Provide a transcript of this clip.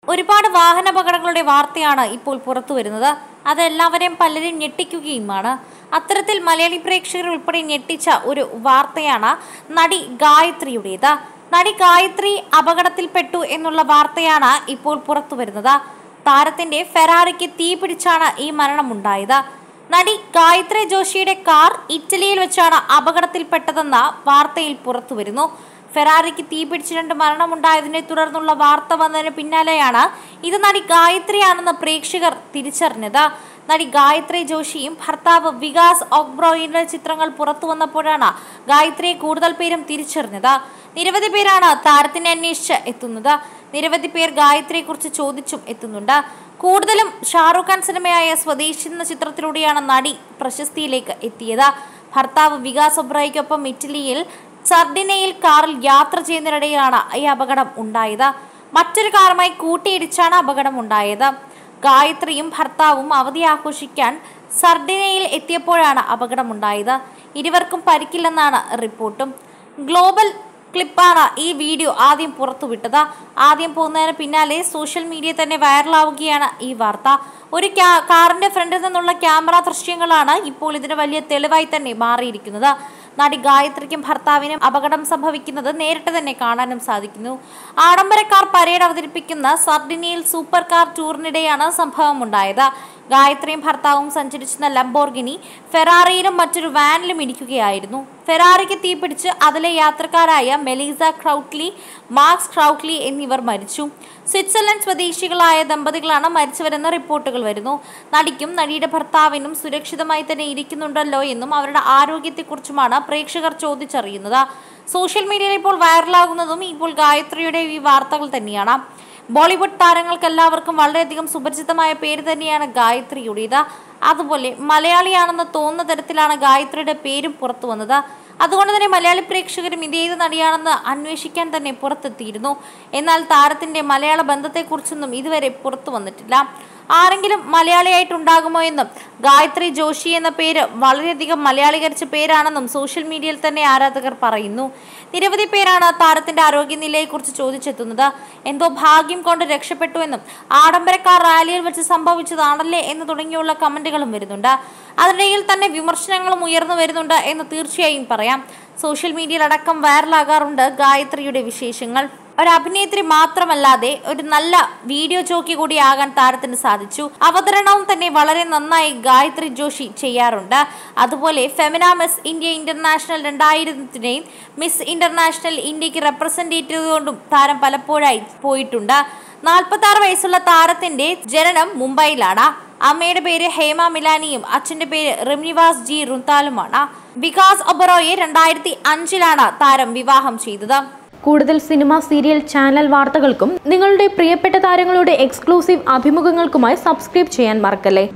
ഒരുപാട് വാഹനാപകടങ്ങളുടെ വാർത്തയാണ് ഇപ്പോൾ പുറത്തു വരുന്നത് അതെല്ലാവരെയും പലരും ഞെട്ടിക്കുകയുമാണ് അത്തരത്തിൽ മലയാളി പ്രേക്ഷകർ ഉൾപ്പെടെ ഞെട്ടിച്ച ഒരു വാർത്തയാണ് നടി ഗായത്രിയുടേത് നടി ഗായത്രി അപകടത്തിൽപ്പെട്ടു എന്നുള്ള വാർത്തയാണ് ഇപ്പോൾ പുറത്തു വരുന്നത് താരത്തിന്റെ ഫെറാറിക്ക് തീ പിടിച്ചാണ് ഈ മരണമുണ്ടായത് നടി ഗായത്രി ജോഷിയുടെ കാർ ഇറ്റലിയിൽ വെച്ചാണ് അപകടത്തിൽപ്പെട്ടതെന്ന വാർത്തയിൽ പുറത്തു വരുന്നു ഫെറാറിക്ക് തീപിടിച്ച് രണ്ട് മരണമുണ്ടായതിനെ തുടർന്നുള്ള വാർത്ത വന്നതിന് പിന്നാലെയാണ് ഇത് നടി ഗായത്രിയാണെന്ന് പ്രേക്ഷകർ തിരിച്ചറിഞ്ഞത് നടി ഗായത്രി ജോഷിയും ഭർത്താവ് വികാസ് ഒബ്രോയിന്റെ ചിത്രങ്ങൾ പുറത്തു വന്നപ്പോഴാണ് ഗായത്രിയെ കൂടുതൽ പേരും തിരിച്ചറിഞ്ഞത് നിരവധി പേരാണ് താരത്തിനെ അന്വേഷിച്ച് എത്തുന്നത് നിരവധി പേർ ഗായത്രിയെ കുറിച്ച് ചോദിച്ചും എത്തുന്നുണ്ട് കൂടുതലും ഷാറൂഖ് ഖാൻ സിനിമയായ സ്വദേശി എന്ന ചിത്രത്തിലൂടെയാണ് നടി പ്രശസ്തിയിലേക്ക് എത്തിയത് ഭർത്താവ് വികാസ് ഒബ്രോയ്ക്കൊപ്പം ഇറ്റലിയിൽ സർഡിനയിൽ കാറിൽ യാത്ര ചെയ്യുന്നതിനിടെയാണ് ഈ അപകടം ഉണ്ടായത് മറ്റൊരു കാറുമായി കൂട്ടിയിടിച്ചാണ് അപകടം ഉണ്ടായത് ഗായത്രിയും ഭർത്താവും അവധി ആഘോഷിക്കാൻ സർഡിനയിൽ എത്തിയപ്പോഴാണ് അപകടമുണ്ടായത് ഇരുവർക്കും പരിക്കില്ലെന്നാണ് റിപ്പോർട്ടും ഗ്ലോബൽ ക്ലിപ്പാണ് ഈ വീഡിയോ ആദ്യം പുറത്തുവിട്ടത് ആദ്യം പോകുന്നതിന് പിന്നാലെ സോഷ്യൽ മീഡിയ തന്നെ വൈറലാവുകയാണ് ഈ വാർത്ത ഒരു ക്യാ- കാറിന്റെ ഫ്രണ്ടിൽ നിന്നുള്ള ക്യാമറ ദൃശ്യങ്ങളാണ് ഇപ്പോൾ ഇതിന് വലിയ തെളിവായി തന്നെ മാറിയിരിക്കുന്നത് നടി ഗായത്രിക്കും ഭർത്താവിനും അപകടം സംഭവിക്കുന്നത് നേരിട്ട് തന്നെ കാണാനും സാധിക്കുന്നു ആഡംബര കാർ പരേഡ് അവതരിപ്പിക്കുന്ന സർഡിനിയിൽ സൂപ്പർ കാർ ടൂറിനിടെയാണ് സംഭവം ഉണ്ടായത് ഗായത്രിയും ഭർത്താവും സഞ്ചരിച്ചിരുന്ന ലംബോർഗിനി ഫെറാറിയിലും മറ്റൊരു വാനിലും ഇടിക്കുകയായിരുന്നു ഫെറാറിക്ക് തീപിടിച്ച് അതിലെ യാത്രക്കാരായ മെലീസ ക്രൗട്ട്ലി മാർക്സ് ക്രൗട്ട്ലി എന്നിവർ മരിച്ചു സ്വിറ്റ്സർലൻഡ് സ്വദേശികളായ ദമ്പതികളാണ് മരിച്ചവരെന്ന് റിപ്പോർട്ടുകൾ വരുന്നു നടിക്കും നടിയുടെ ഭർത്താവിനും സുരക്ഷിതമായി തന്നെ ഇരിക്കുന്നുണ്ടല്ലോ എന്നും അവരുടെ ആരോഗ്യത്തെക്കുറിച്ചുമാണ് പ്രേക്ഷകർ ചോദിച്ചറിയുന്നത് സോഷ്യൽ മീഡിയയിൽ ഇപ്പോൾ വൈറലാകുന്നതും ഇപ്പോൾ ഗായത്രിയുടെ ഈ വാർത്തകൾ തന്നെയാണ് ബോളിവുഡ് താരങ്ങൾക്കെല്ലാവർക്കും വളരെയധികം സുപരിചിതമായ പേര് തന്നെയാണ് ഗായത്രിയുടേത് അതുപോലെ മലയാളിയാണെന്ന് തോന്നുന്ന തരത്തിലാണ് ഗായത്രിയുടെ പേരും പുറത്തു വന്നത് അതുകൊണ്ട് തന്നെ മലയാളി പ്രേക്ഷകരും ഇതേത് നടിയാണെന്ന് അന്വേഷിക്കാൻ തന്നെ പുറത്തെത്തിയിരുന്നു എന്നാൽ താരത്തിന്റെ മലയാള ബന്ധത്തെക്കുറിച്ചൊന്നും ഇതുവരെ പുറത്തു വന്നിട്ടില്ല ആരെങ്കിലും മലയാളിയായിട്ടുണ്ടാകുമോ എന്നും ഗായത്രി ജോഷി എന്ന പേര് വളരെയധികം മലയാളീകരിച്ച പേരാണെന്നും സോഷ്യൽ മീഡിയയിൽ തന്നെ ആരാധകർ പറയുന്നു നിരവധി പേരാണ് താരത്തിന്റെ ആരോഗ്യനിലയെക്കുറിച്ച് ചോദിച്ചെത്തുന്നത് എന്തോ ഭാഗ്യം കൊണ്ട് രക്ഷപ്പെട്ടു എന്നും ആഡംബരക്കാർ റാലിയിൽ വെച്ച് സംഭവിച്ചതാണല്ലേ എന്ന് തുടങ്ങിയുള്ള കമന്റുകളും വരുന്നുണ്ട് അതിനിടയിൽ തന്നെ വിമർശനങ്ങളും ഉയർന്നു വരുന്നുണ്ട് എന്ന് തീർച്ചയായും പറയാം സോഷ്യൽ മീഡിയയിൽ അടക്കം വൈറലാകാറുണ്ട് ഗായത്രിയുടെ വിശേഷങ്ങൾ ഒരു അഭിനേത്രി മാത്രമല്ലാതെ ഒരു നല്ല വീഡിയോ ജോക്കി കൂടി ആകാൻ താരത്തിന് സാധിച്ചു അവതരണവും തന്നെ വളരെ നന്നായി ഗായത്രി ജോഷി ചെയ്യാറുണ്ട് അതുപോലെ ഫെമിന മിസ് ഇന്ത്യ ഇന്റർനാഷണൽ രണ്ടായിരത്തിനെയും മിസ് ഇന്റർനാഷണൽ ഇന്ത്യക്ക് റെപ്രസെൻറ്റേറ്റീവ് കൊണ്ടും താരം പലപ്പോഴായി പോയിട്ടുണ്ട് നാൽപ്പത്തി ആറ് വയസ്സുള്ള താരത്തിന്റെ ജനനം മുംബൈയിലാണ് അമ്മയുടെ പേര് ഹേമ മിലാനിയും അച്ഛന്റെ പേര് റിംനിവാസ് ജി റുന്താലുമാണ് വികാസ് ഒബറോയെ രണ്ടായിരത്തി അഞ്ചിലാണ് താരം വിവാഹം ചെയ്തത് കൂടുതൽ സിനിമ സീരിയൽ ചാനൽ വാർത്തകൾക്കും നിങ്ങളുടെ പ്രിയപ്പെട്ട താരങ്ങളുടെ എക്സ്ക്ലൂസീവ് അഭിമുഖങ്ങൾക്കുമായി സബ്സ്ക്രൈബ് ചെയ്യാൻ മറക്കല്ലേ